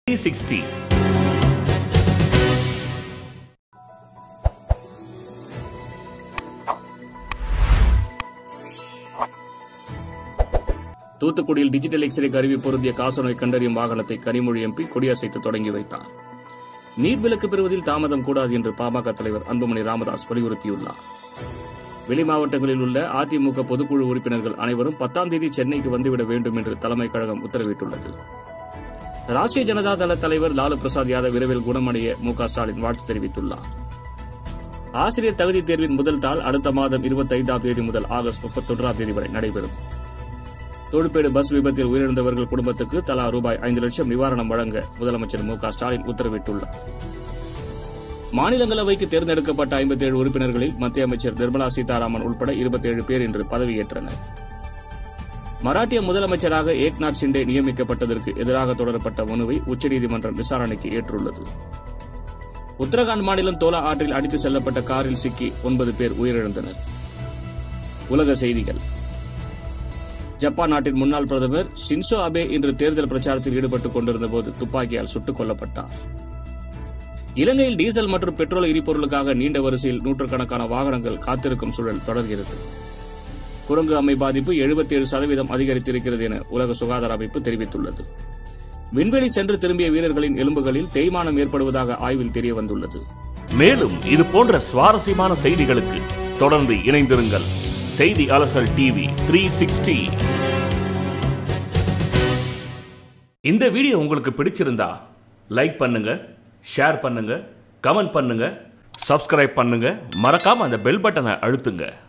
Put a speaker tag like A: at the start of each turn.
A: sixty
B: தூத்துக்குடியில் digital x ray கருவி பொருந்திய காசநோய் கண்டறியும் வாகனத்தை கனிமொழி எம்பி கொடியசைத்து தொடங்கி வைத்தார் நீட் விலக்கு பெறுவதில் தாமதம் கூடாது என்று பாமக தலைவர் அன்புமணி ராமதாஸ் வலியுறுத்தியுள்ளார் வெளி மாவட்டங்களில் உள்ள அதிமுக பொதுக்குழு உறுப்பினர்கள் அனைவரும் பத்தாம் தேதி சென்னைக்கு வந்துவிட வேண்டும் என்று தலைமை கழகம் உத்தரவிட்டுள்ளது ராஷ்டிரிய ஜனதா தள தலைவர் லாலு பிரசாத் யாதவ் விரைவில் குணமடைய மு க ஸ்டாலின் வாழ்த்து தெரிவித்துள்ளார் ஆசிரியர் தகுதி தேர்வின் முதல் தாள் அடுத்த மாதம் இருபத்தைந்தாம் தேதி முதல் ஆகஸ்ட் முப்பத்தொன்றாம் தேதி வரை நடைபெறும் தொழுப்பேடு பஸ் விபத்தில் உயிரிழந்தவர்கள் குடும்பத்துக்கு தலா ரூபாய் ஐந்து லட்சம் நிவாரணம் வழங்க முதலமைச்சர் மு க ஸ்டாலின் உத்தரவிட்டுள்ளார் மாநிலங்களவைக்கு தேர்ந்தெடுக்கப்பட்ட ஐம்பத்தேழு உறுப்பினர்களில் மத்திய அமைச்சர் நிர்மலா சீதாராமன் உட்பட இருபத்தேழு பேர் இன்று பதவியேற்றனர் மராட்டிய முதலமைச்சராக ஏக்நாத் ஷிண்டே நியமிக்கப்பட்டதற்கு எதிராக தொடரப்பட்ட மனுவை உச்சநீதிமன்றம் விசாரணைக்கு ஏற்றுள்ளது உத்தரகாண்ட் மாநிலம் தோலா ஆற்றில் அடித்து செல்லப்பட்ட காரில் சிக்கி ஒன்பது பேர் உயிரிழந்தனர் உலக செய்திகள் ஜப்பான் நாட்டின் முன்னாள் பிரதமர் ஷின்சோ அபே இன்று தேர்தல் பிரச்சாரத்தில் ஈடுபட்டுக் கொண்டிருந்த போது துப்பாக்கியால் சுட்டுக் கொல்லப்பட்டார் இலங்கையில் டீசல் மற்றும் பெட்ரோல் எரிபொருளுக்காக நீண்ட வரிசையில் நூற்றுக்கணக்கான வாகனங்கள் காத்திருக்கும் சூழல் தொடர்கிறது குரங்கு அம்மை பாதிப்பு 77% சதவீதம் அதிகரித்திருக்கிறது என உலக சுகாதார அமைப்பு தெரிவித்துள்ளது விண்வெளி சென்று திரும்பிய வீரர்களின் எலும்புகளில் தேய்மானம் ஏற்படுவதாக ஆய்வில் தெரிய வந்துள்ளது
A: மேலும் இது போன்ற சுவாரஸ்யமான செய்திகளுக்கு தொடர்ந்து இணைந்திருங்கள் செய்தி அலசல் டிவி த்ரீ சிக்ஸ்டி இந்த வீடியோ உங்களுக்கு பிடிச்சிருந்தா லைக் பண்ணுங்க ஷேர் பண்ணுங்க கமெண்ட் பண்ணுங்க சப்ஸ்கிரைப் பண்ணுங்க மறக்காம அந்த பெல் பட்டனை அழுத்துங்க